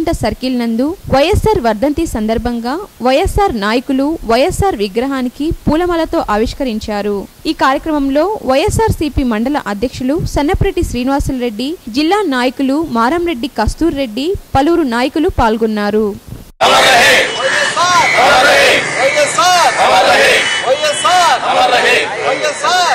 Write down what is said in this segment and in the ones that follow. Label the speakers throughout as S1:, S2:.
S1: వరికుంట circle నందు వైఎస్ఆర్ వర్ధంతి సందర్భంగా వైఎస్ఆర్ నాయకులు వైఎస్ఆర్ విగ్రహానికి పూలమాలతో ఆవిష్కరించారు ఈ కార్యక్రమంలో వైఎస్ఆర్ సిపి మండల అధ్యక్షులు సన్నపరెడ్డి శ్రీనివాసులరెడ్డి జిల్లా నాయకులు మారంరెడ్డి కస్తూర్ రెడ్డి పలువురు నాయకులు పాల్గొన్నారు
S2: వైఎస్ఆర్ వైఎస్ఆర్ వైఎస్ఆర్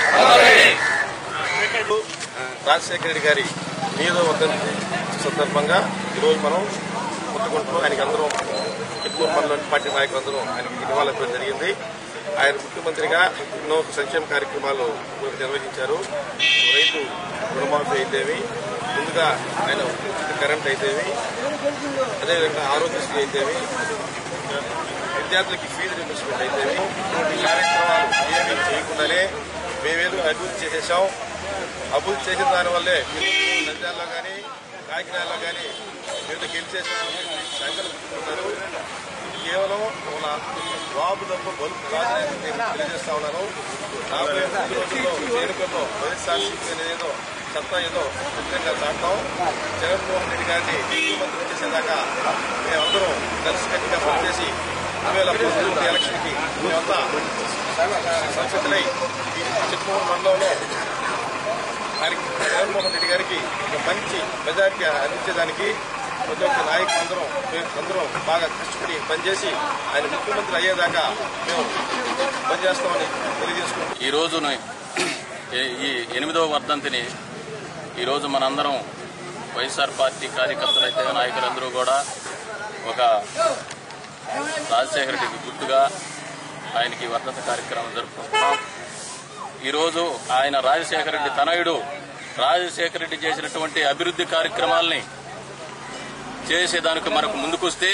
S3: రాజశేఖర రెడ్డి గారి నీదో వర్ధంతి సందర్భంగా ఈరోజు మనం పుట్టుకుంటూ ఆయనకి అందరం ఎక్కువ పనులు పార్టీ నాయకులందరూ ఆయనకి నివాళులర్పడం జరిగింది ఆయన ముఖ్యమంత్రిగా ఎన్నో సంక్షేమ కార్యక్రమాలు నిర్వహించారు రైతు రుణమాఫీ అయితేవి ముందుగా ఆయన ఉచిత కరెంట్ అయితేవి అదేవిధంగా ఆరోగ్యశ్రీ అయితేవి విద్యార్థులకి ఫీజు రింబర్స్మెంట్ అయితేవి ఇటువంటి కార్యక్రమాలు ఏమీ చేయకుండానే మేమేదో అభివృద్ధి చేసేసాం అభివృద్ధి చేసిన దానివల్లే పిల్లలు నంద్యాలలో కానీ కాకినాడలో కానీ ఏదో గెలిచేసామని సంకల్పించుకుంటారు ఇది కేవలం మన బాబు తప్ప బలుపు కాదని నేను తెలియజేస్తా ఉన్నాను రాబోయే ముందు రోజుల్లో చేరుకల్లో వైఎస్ఆర్సీపీ అనేది ఏదో సత్తా ఏదో ఖచ్చితంగా చాటుతాం జగన్మోహన్ రెడ్డి గారిని ముఖ్యమంత్రి చేసేదాకా మేమందరం కలిసికట్టుగా పనిచేసి రెండు వేల పంతొమ్మిది ఎలక్షన్కి మేమంతా సంసిద్ధులై ఈ చిత్తూరు మండలంలో ఆయనకి జగన్మోహన్ రెడ్డి గారికి ఒక మంచి మెజారిటీ అందించేదానికి ప్రతి ఒక్క నాయకులు అందరం మేము అందరం బాగా కష్టపడి పనిచేసి ఆయన ముఖ్యమంత్రి అయ్యేదాకా మేము పనిచేస్తామని తెలియజేసుకుంటాం
S4: ఈ రోజున ఏ- ఈ ఎనిమిదవ వర్ధంతిని ఈరోజు మనందరం వైఎస్ఆర్ పార్టీ కార్యకర్తలైతే నాయకులందరూ కూడా ఒక రాజశేఖర రెడ్డికి గుర్తుగా ఆయనకి వర్ధంతి కార్యక్రమం జరుపుకుంటున్నాం ఈరోజు ఆయన రాజశేఖర రెడ్డి తనయుడు రాజశేఖర రెడ్డి చేసినటువంటి అభివృద్ధి కార్యక్రమాల్ని చేసేదానికి మనకు ముందుకొస్తే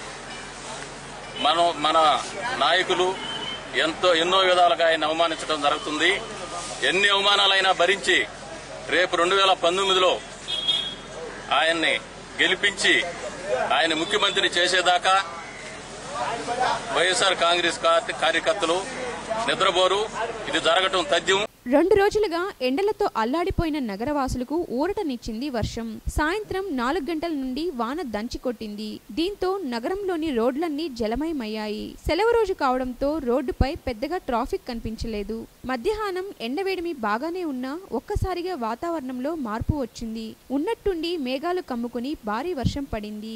S4: మనం మన నాయకులు ఎంతో ఎన్నో విధాలుగా ఆయన అవమానించడం జరుగుతుంది ఎన్ని అవమానాలైనా భరించి రేపు రెండు వేల పంతొమ్మిదిలో ఆయన్ని గెలిపించి ఆయన ముఖ్యమంత్రి చేసేదాకా వైఎస్ఆర్ కాంగ్రెస్ కా- కార్యకర్తలు నిద్రపోరు ఇది జరగటం తథ్యం
S1: రెండు రోజులుగా ఎండలతో అల్లాడిపోయిన నగరవాసులకు ఊరటనిచ్చింది వర్షం సాయంత్రం నాలుగు గంటల నుండి వాన దంచి కొట్టింది దీంతో నగరంలోని రోడ్లన్నీ జలమయమయ్యాయి సెలవు రోజు కావడంతో రోడ్డుపై పెద్దగా ట్రాఫిక్ కనిపించలేదు మధ్యాహ్నం ఎండవేడిమి బాగానే ఉన్నా ఒక్కసారిగా వాతావరణంలో మార్పు వచ్చింది ఉన్నట్టుండి మేఘాలు కమ్ముకుని భారీ వర్షం పడింది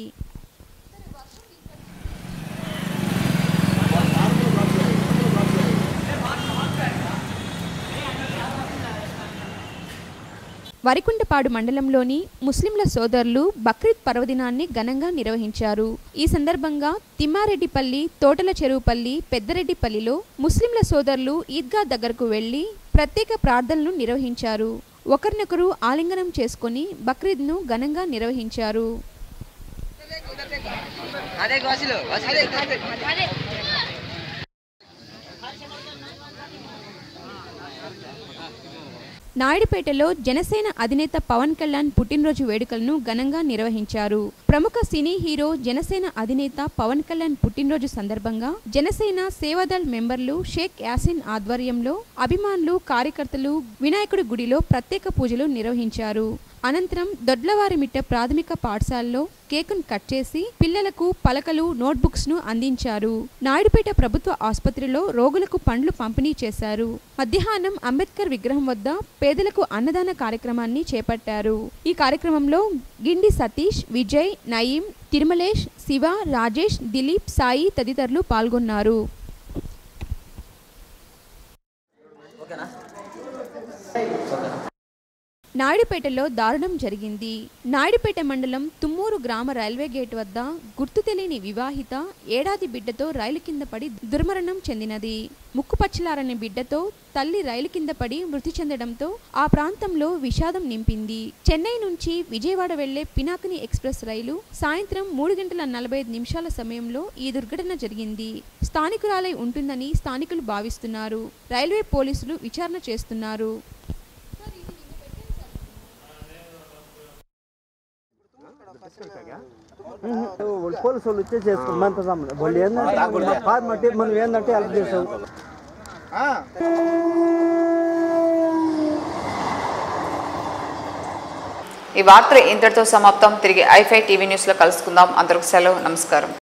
S1: వరికుంటపాడు మండలంలోని ముస్లింల సోదరులు బక్రీద్ పర్వదినాన్ని ఘనంగా నిర్వహించారు ఈ సందర్భంగా తిమ్మారెడ్డిపల్లి తోటల చెరువుపల్లి పెద్దరెడ్డిపల్లిలో ముస్లింల సోదరులు ఈద్గా దగ్గరకు వెళ్లి ప్రత్యేక ప్రార్థనలు నిర్వహించారు ఒకరినొకరు ఆలింగనం చేసుకుని బక్రీద్ను ఘనంగా నిర్వహించారు
S2: అదే గోసులు అదే
S1: నాయుడుపేటలో జనసేన అధినేత పవన్ కళ్యాణ్ పుట్టినరోజు వేడుకలను ఘనంగా నిర్వహించారు ప్రముఖ సినీ హీరో జనసేన అధినేత పవన్ కళ్యాణ్ పుట్టినరోజు సందర్భంగా జనసేన సేవాదళ్ మెంబర్లు షేక్ యాసిన్ ఆధ్వర్యంలో అభిమానులు కార్యకర్తలు వినాయకుడి గుడిలో ప్రత్యేక పూజలు నిర్వహించారు అనంతరం దొడ్లవారిమిట్ట ప్రాథమిక పాఠశాలలో కేకును కట్ చేసి పిల్లలకు పలకలు నోట్బుక్స్ ను అందించారు నాయుడుపేట ప్రభుత్వ ఆసుపత్రిలో రోగులకు పండ్లు పంపిణీ చేశారు మధ్యాహ్నం అంబేద్కర్ విగ్రహం వద్ద పేదలకు అన్నదాన కార్యక్రమాన్ని చేపట్టారు ఈ కార్యక్రమంలో గిండి సతీష్ విజయ్ నయీం తిరుమలేష్ శివ రాజేష్ దిలీప్ సాయి తదితరులు పాల్గొన్నారు నాయుడుపేటలో దారుణం జరిగింది నాయుడుపేట మండలం తుమ్మూరు గ్రామ రైల్వే గేట్ వద్ద గుర్తు తెలియని వివాహిత ఏడాది బిడ్డతో రైలు కింద పడి దుర్మరణం చెందినది ముక్కుపచ్చలారని బిడ్డతో తల్లి రైలు కింద పడి మృతి చెందడంతో ఆ ప్రాంతంలో విషాదం నింపింది చెన్నై నుంచి విజయవాడ వెళ్లే పినాకిని ఎక్స్ప్రెస్ రైలు సాయంత్రం మూడు గంటల నలభై ఐదు నిమిషాల సమయంలో ఈ దుర్ఘటన జరిగింది స్థానికురాలై ఉంటుందని స్థానికులు భావిస్తున్నారు రైల్వే పోలీసులు విచారణ చేస్తున్నారు
S5: పోలీసు వాళ్ళు వచ్చే చేసుకుని మనతో సంబంధం వాళ్ళు ఏంటంటే ఫార్మాలిటీ మనం ఏంటంటే హెల్ప్ చేసాం
S6: ఈ వార్తలు ఇంతటితో సమాప్తం తిరిగి ఐఫై టీవీ న్యూస్లో కలుసుకుందాం అందరికి సెలవు నమస్కారం